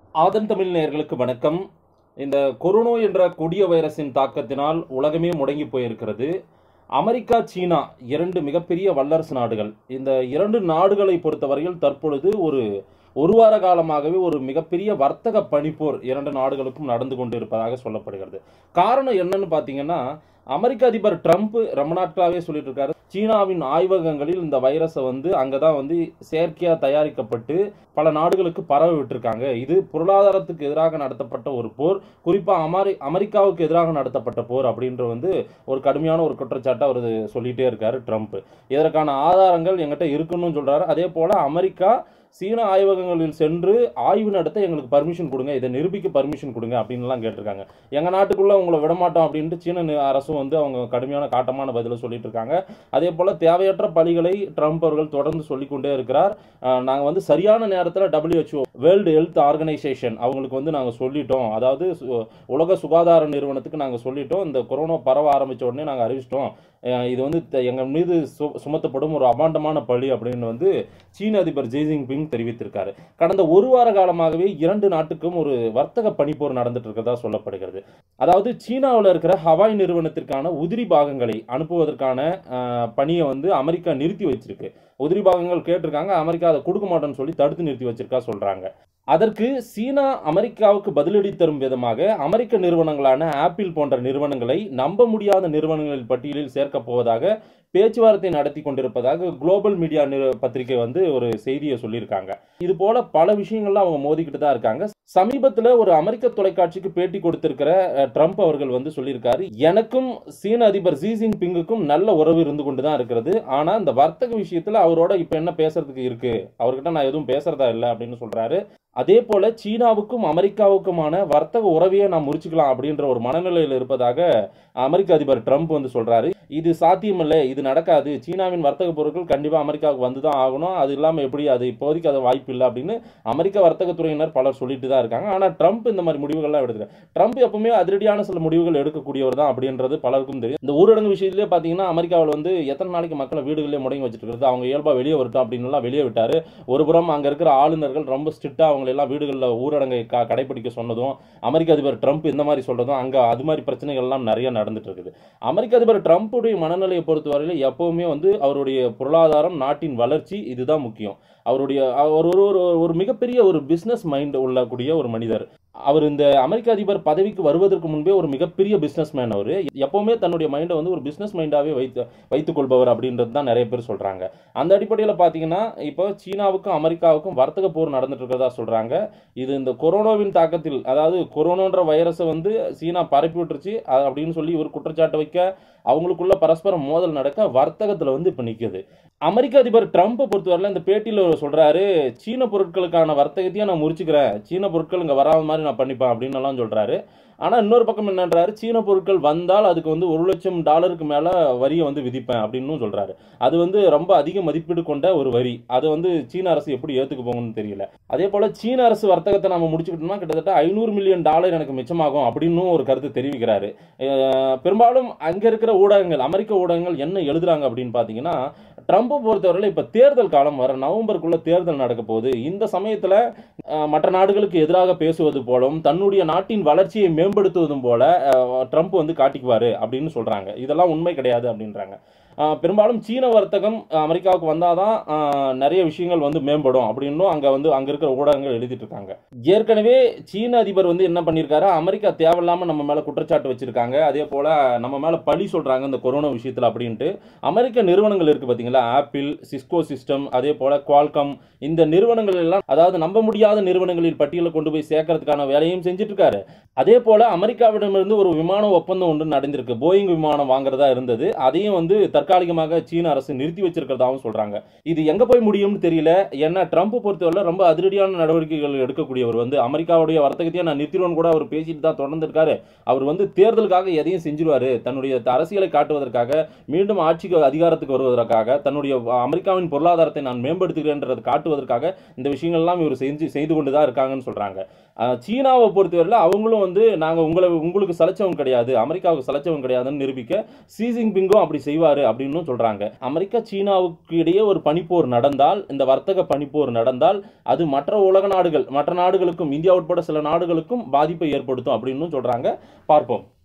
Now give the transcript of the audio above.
ஆதன் தமிழ் நேயர்களுக்கு வணக்கம் இந்த கொரோனா என்ற கொடிய வைரஸின் தாக்கத்தினால் உலகமே முடங்கி போயிருக்கிறது அமெரிக்கா சீனா இரண்டு மிகப்பெரிய வல்லரசு நாடுகள் இந்த இரண்டு நாடுகளை பொறுத்தவரையில் தற்பொழுது ஒரு ஒரு வார காலமாகவே ஒரு மிகப்பெரிய வர்த்தக பனிப்போர் இரண்டு நாடுகளுக்கும் நடந்து கொண்டு இருப்பதாக சொல்லப்படுகிறது காரணம் என்னன்னு பார்த்தீங்கன்னா அமெரிக்க அதிபர் ட்ரம்ப் ரொம்ப நாட்களாகவே சொல்லிட்டு இருக்காரு சீனாவின் ஆய்வகங்களில் இந்த வைரஸை வந்து அங்கே தான் வந்து செயற்கையாக தயாரிக்கப்பட்டு பல நாடுகளுக்கு பரவ விட்டுருக்காங்க இது பொருளாதாரத்துக்கு எதிராக நடத்தப்பட்ட ஒரு போர் குறிப்பாக அமெரி அமெரிக்காவுக்கு எதிராக நடத்தப்பட்ட போர் அப்படின்ற வந்து ஒரு கடுமையான ஒரு குற்றச்சாட்டை அவர் சொல்லிட்டே இருக்காரு ட்ரம்ப் இதற்கான ஆதாரங்கள் எங்கிட்ட இருக்குன்னு சொல்றாரு அதே போல அமெரிக்கா சீன ஆய்வகங்களில் சென்று ஆய்வு நடத்த எங்களுக்கு பர்மிஷன் கொடுங்க இதை நிரூபிக்க பர்மிஷன் கொடுங்க அப்படின்லாம் கேட்டிருக்காங்க எங்கள் நாட்டுக்குள்ளே உங்களை விடமாட்டோம் அப்படின்ட்டு சீன நி- அரசும் வந்து அவங்க கடுமையான காட்டமான பதிலை சொல்லிட்டு இருக்காங்க அதே போல் தேவையற்ற பலிகளை ட்ரம்ப் அவர்கள் தொடர்ந்து சொல்லிக்கொண்டே இருக்கிறார் நாங்கள் வந்து சரியான நேரத்தில் WHO வேர்ல்டு ஹெல்த் ஆர்கனைசேஷன் அவங்களுக்கு வந்து நாங்கள் சொல்லிட்டோம் அதாவது சு- உலக சுகாதார நிறுவனத்துக்கு நாங்கள் சொல்லிட்டோம் இந்த கொரோனா பரவ ஆரம்பித்த உடனே நாங்கள் அறிவிச்சிட்டோம் அஹ் இது வந்து த- எங்கள் மீது சு- சுமத்தப்படும் ஒரு அபாண்டமான பழி அப்படின்னு வந்து சீன அதிபர் ஜி ஜின்பிங் தெரிவித்திருக்காரு கடந்த ஒரு வார காலமாகவே இரண்டு நாட்டுக்கும் ஒரு வர்த்தக பனிப்போர் நடந்துட்டு இருக்கிறதா சொல்லப்படுகிறது அதாவது சீனாவில் இருக்கிற ஹவாய் நிறுவனத்திற்கான உதிரி பாகங்களை அனுப்புவதற்கான அஹ், பணியை வந்து அமெரிக்கா நிறுத்தி வச்சிருக்கு உதிரி பாகங்கள் கேட்டிருக்காங்க அமெரிக்கா அதை கொடுக்க மாட்டேன்னு சொல்லி தடுத்து நிறுத்தி வச்சிருக்கா சொல்றாங்க அதற்கு சீனா அமெரிக்காவுக்கு பதிலடி தரும் விதமாக அமெரிக்க நிறுவனங்களான ஆப்பிள் போன்ற நிறுவனங்களை நம்ப முடியாத நிறுவனங்களின் பட்டியலில் சேர்க்கப் போவதாக பேச்சுவார்த்தை நடத்தி கொண்டிருப்பதாக குளோபல் மீடியா நிறு- பத்திரிகை வந்து ஒரு செய்தியை சொல்லியிருக்காங்க இது போல பல விஷயங்கள்ல அவங்க மோதிக்கிட்டு தான் இருக்காங்க சமீபத்தில் ஒரு அமெரிக்க தொலைக்காட்சிக்கு பேட்டி கொடுத்திருக்கிற அஹ், ட்ரம்ப் அவர்கள் வந்து சொல்லியிருக்காரு எனக்கும் சீன அதிபர் ஜி பிங்குக்கும் நல்ல உறவு இருந்து கொண்டு தான் இருக்கிறது ஆனா இந்த வர்த்தக விஷயத்துல அவரோட இப்ப என்ன பேசுறதுக்கு இருக்கு அவர்கிட்ட நான் எதுவும் பேசுறதா இல்லை அப்படின்னு சொல்றாரு அதே போல சீனாவுக்கும் அமெரிக்காவுக்குமான வர்த்தக உறவையே நாம் முறிச்சுக்கலாம் அப்படின்ற ஒரு மனநிலையில் இருப்பதாக அமெரிக்க அதிபர் ட்ரம்ப் வந்து சொல்றாரு இது சாத்தியமில்லை இது நடக்காது சீனாவின் வர்த்தக பொருட்கள் கண்டிப்பா அமெரிக்காவுக்கு வந்து தான் ஆகணும் அது இல்லாம எப்படி அது இப்போதைக்கு அது வாய்ப்பு இல்லை அப்படின்னு அமெரிக்க வர்த்தகத்துறையினர் பலர் சொல்லிட்டு தான் இருக்காங்க ஆனா ட்ரம்ப் இந்த மாதிரி முடிவுகள்லாம் எடுத்துக்கிறார் ட்ரம்ப் எப்பவுமே அதிரடியான சில முடிவுகள் எடுக்கக்கூடியவர் தான் அப்படின்றது பலருக்கும் தெரியும் இந்த ஊரடங்கு விஷயத்திலே பார்த்தீங்கன்னா அமெரிக்காவில் வந்து எத்தனை நாளைக்கு மக்களை வீடுகளிலே முடங்கி வச்சுட்டு இருக்கிறது அவங்க இயல்பா வெளியே வரட்டும் அப்படின்னு எல்லாம் வெளியே விட்டாரு ஒரு புறம் அங்க இருக்கிற ஆளுநர்கள் ரொம்ப ஸ்ட்ரிக்டா அவங்க எல்லாம் வீடுகளில் ஊரடங்கை க- கடைபிடிக்க சொன்னதும் அமெரிக்க அதிபர் ட்ரம்ப் இந்த மாதிரி சொல்றதும் அங்க அது மாதிரி பிரச்சனைகள் எல்லாம் நிறைய நடந்துட்டு இருக்குது அமெரிக்க அதிபர் ட்ரம்ப்புடைய மனநிலையை பொறுத்தவரையில் எப்பவுமே வந்து அவருடைய பொருளாதாரம் நாட்டின் வளர்ச்சி இதுதான் முக்கியம் அவருடைய அவர் ஒரு ஒரு ஒரு மிகப்பெரிய ஒரு பிசினஸ் மைண்ட் உள்ளக்கூடிய ஒரு மனிதர் அவர் இந்த அமெரிக்க அதிபர் பதவிக்கு வருவதற்கு முன்பே ஒரு மிகப்பெரிய பிசினஸ் மேன் அவர் எப்பவுமே தன்னுடைய மைண்டை வந்து ஒரு பிசினஸ் மைண்டாவே வைத்து வைத்துக் கொள்பவர் அப்படின்றது தான் நிறைய பேர் சொல்றாங்க அந்த அடிப்படையில் பார்த்தீங்கன்னா இப்போ சீனாவுக்கும் அமெரிக்காவுக்கும் வர்த்தக போர் நடந்துட்டு இருக்கிறதா சொல்றாங்க இது இந்த கொரோனாவின் தாக்கத்தில் அதாவது கொரோனான்ற வைரஸை வந்து சீனா பரப்பி விட்டுருச்சு அ- அப்படின்னு சொல்லி ஒரு குற்றச்சாட்டு வைக்க அவங்களுக்குள்ள பரஸ்பர மோதல் நடக்க வர்த்தகத்தில் வந்து இப்போ நிற்குது அமெரிக்க அதிபர் ட்ரம்ப்பை பொறுத்தவரையில் இந்த பேட்டியில் சொல்றாரு சீன பொருட்களுக்கான வர்த்தகத்தையும் நான் முறிச்சுக்கிறேன் சீன பொருட்கள் இங்கே வராத மாதிரி நான் பண்ணிப்பேன் அப்படின்னு எல்லாம் சொல்றாரு ஆனால் இன்னொரு பக்கம் என்னன்றாரு சீன பொருட்கள் வந்தால் அதுக்கு வந்து ஒரு லட்சம் டாலருக்கு மேலே வரியை வந்து விதிப்பேன் அப்படின்னும் சொல்றாரு அது வந்து ரொம்ப அதிக மதிப்பீடு கொண்ட ஒரு வரி அது வந்து சீன அரசு எப்படி ஏற்றுக்கு போகணும்னு தெரியல அதே போல சீன அரசு வர்த்தகத்தை நம்ம முடிச்சுக்கிட்டோம்னா கிட்டத்தட்ட ஐநூறு மில்லியன் டாலர் எனக்கு மிச்சமாகும் அப்படின்னும் ஒரு கருத்து தெரிவிக்கிறாரு அஹ் பெரும்பாலும் அங்க இருக்கிற ஊடகங்கள் அமெரிக்க ஊடகங்கள் என்ன எழுதுறாங்க அப்படின்னு பார்த்தீங்கன்னா ட்ரம்ப்பை பொறுத்தவரையில் இப்போ தேர்தல் காலம் வர நவம்பருக்குள்ள தேர்தல் நடக்க போகுது இந்த சமயத்தில் மற்ற நாடுகளுக்கு எதிராக பேசுவது போலும் தன்னுடைய நாட்டின் வளர்ச்சியை மேம்படுத்துவதும் போல அஹ், ட்ரம்ப் வந்து காட்டிக்குவாரு அப்படின்னு சொல்றாங்க இதெல்லாம் உண்மை கிடையாது அப்படின்றாங்க அஹ், பெரும்பாலும் சீன வர்த்தகம் அஹ், அமெரிக்காவுக்கு வந்தாதான் அஹ், நிறைய விஷயங்கள் வந்து மேம்படும் அப்படின்னும் அங்க வந்து அங்க இருக்கிற ஊடகங்கள் எழுதிட்டு இருக்காங்க ஏற்கனவே சீன அதிபர் வந்து என்ன பண்ணியிருக்காரு அமெரிக்கா தேவையில்லாம நம்ம மேல குற்றச்சாட்டு வச்சிருக்காங்க அதே போல நம்ம மேல பழி சொல்றாங்க இந்த கொரோனா விஷயத்துல அப்படின்ட்டு அமெரிக்க நிறுவனங்கள் இருக்கு பாத்தீங்களா ஆப்பிள் சிஸ்கோ சிஸ்டம் அதே போல குவால்கம் இந்த நிறுவனங்கள் எல்லாம் அதாவது நம்ப முடியாத நிறுவனங்களில் பட்டியலில் கொண்டு போய் சேர்க்கறதுக்கான வேலையும் செஞ்சுட்டு இருக்காரு அதே போல அமெரிக்காவிடமிருந்து ஒரு விமான ஒப்பந்தம் ஒன்று நடந்திருக்கு போயிங் விமானம் வாங்குறதா இருந்தது அதையும் வந்து தற்காலிகமாக சீன அரசு நிறுத்தி வச்சிருக்கிறதாவும் சொல்றாங்க இது எங்க போய் முடியும்னு தெரியல ஏன்னா ட்ரம்ப் பொறுத்தவரை ரொம்ப அதிரடியான நடவடிக்கைகள் எடுக்கக்கூடியவர் வந்து அமெரிக்காவுடைய வர்த்தகத்தையே நான் நிறுத்திடுவேன் கூட அவர் பேசிட்டு தான் தொடர்ந்து இருக்காரு அவர் வந்து தேர்தலுக்காக எதையும் செஞ்சிருவாரு தன்னுடைய அரசியலை காட்டுவதற்காக மீண்டும் ஆட்சிக்கு அதிகாரத்துக்கு வருவதற்காக தன்னுடைய அமெரிக்காவின் பொருளாதாரத்தை நான் மேம்படுத்துகிறேன்றதை காட்டுவதற்காக இந்த விஷயங்கள்லாம் இவர் செஞ்சு செய்து கொண்டு தான் இருக்காங்கன்னு சொல்றாங்க அஹ் சீனாவை பொறுத்தவரையில் அவங்களும் வந்து நாங்கள் உங்களை உங்களுக்கு சலைச்சவங்க கிடையாது அமெரிக்காவுக்கு சலைச்சவங்க கிடையாதுன்னு நிரூபிக்க சி ஜின்பிங்கும் அப்படி செய்வார் அப்படின்னு சொல்றாங்க அமெரிக்கா சீனாவுக்கு இடையே ஒரு பனிப்போர் நடந்தால் இந்த வர்த்தக பனிப்போர் நடந்தால் அது மற்ற உலக நாடுகள் மற்ற நாடுகளுக்கும் இந்தியா உட்பட சில நாடுகளுக்கும் பாதிப்பை ஏற்படுத்தும் அப்படின்னு சொல்றாங்க பார்ப்போம்